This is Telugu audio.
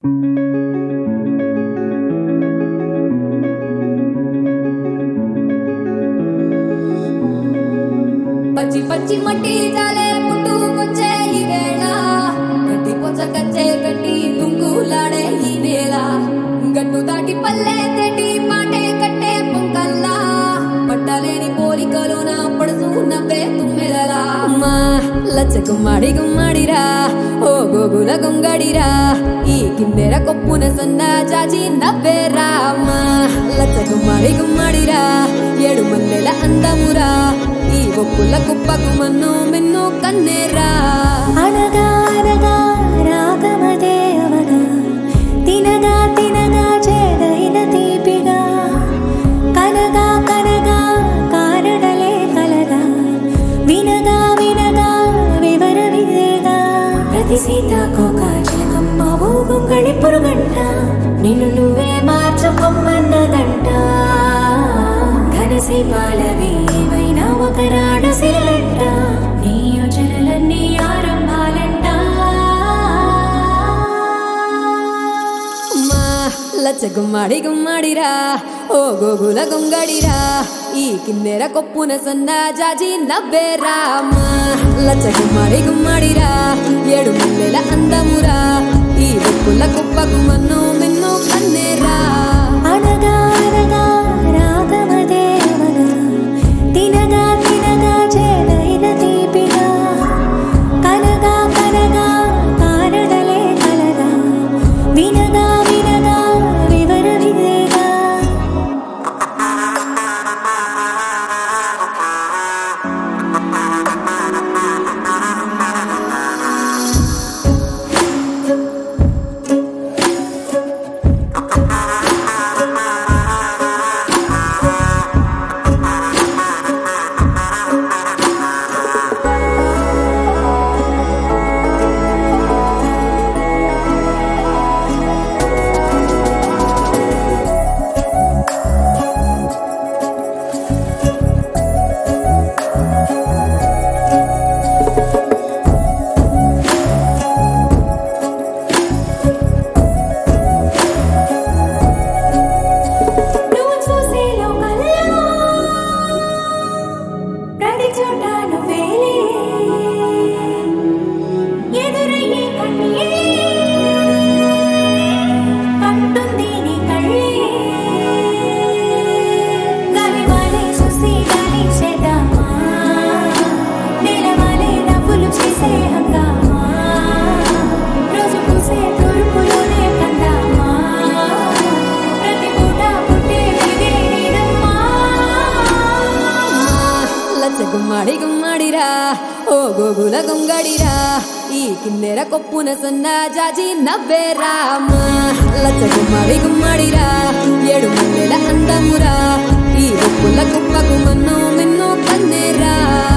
పచ్చి పచ్చి మట్టి జాలే పుట్టుకొచ్చే ఈ వేళ గడ్డి పొచ్చకచ్చే గడ్డి తుంగులాడే ఈ నేల గట్టు దాటి పల్లె తెటి పాటే కట్టే పొంకల్లా పట్టలేని పోలికలు నా పడుసు నవ్వే తుమ్మెదలా అమ్మా లచ్చ గుమ్మాడి గుమ్మాడిరా ఓ గోగుల గొంగడిరా ఈ కిందెర కొప్పున సన్న చాచి నవ్వేరా అమ్మా లచ్చ గుమ్మాడి గుమ్మాడిరా ఏడు మల్లెల అందమురా ఈ ఒప్పుల కుప్పకు మన్ను మిన్ను కన్నేరా అనగా అనగా రాగమదే అవగా తినగా తినగా చేదైన తీపిగా కనగా కనగా కారణలే కలగా వినగా వినగా వివరమిదేగా ప్రతి సీతాకోక చిలకమ్మ ఊగుంగడి పురుగంట నిన్ను నువ్వే మార్చుకోమన్నదంట ఘనసి పాలవి ఏమైనా ఒక రాడు సిరలంట నీ యోచనలన్నీ ఆరంభాలంట అమ్మా లచ్చ గుమ్మాడి గుమ్మాడిరా ఓ గోగుల గొంగడిరా ఈ కిన్నెర కొప్పున సన్న జాజి నవ్వేరా అమ్మా లచ్చ గుమ్మాడి గుమ్మాడిరా ఏడు మల్లెల అందమురా ఈ ఒప్పుల కుప్పకు మన్ను మిన్ను కన్నేరా అనగా అనగా రాగమదే అవగా తినగా తినగా చేదైన తీపిగా కనగా కనగా కారణలే కలగా వినగా వినగా వివరమిదేగా నువ్వు చూసే లోకల్లో ప్రతి చోట నువ్వేలే ఎదురయ్యే కన్నీళ్ళే కంటుంది నీ కళ్ళే గాలివాలే చూసి గాలి చేద్దామా నేలవాలే నవ్వులు చేసే హంగామా రోజు పూసే తూర్పులోనే కందామా ప్రతి పూట పుట్టే వెలిగే నీదమ్మా లచ్చ గుమ్మాడి గుమ్మాడిరా ఓ గోగుల గొంగడిరా ఈ కిన్నెర కొప్పున సన్న జాజి నవ్వేరా అమ్మా లచ్చ గుమ్మాడి గుమ్మాడిరా ఏడు మల్లెల అందమురా ఈ ఒప్పుల కుప్పకు మన్ను మిన్ను కన్నేరా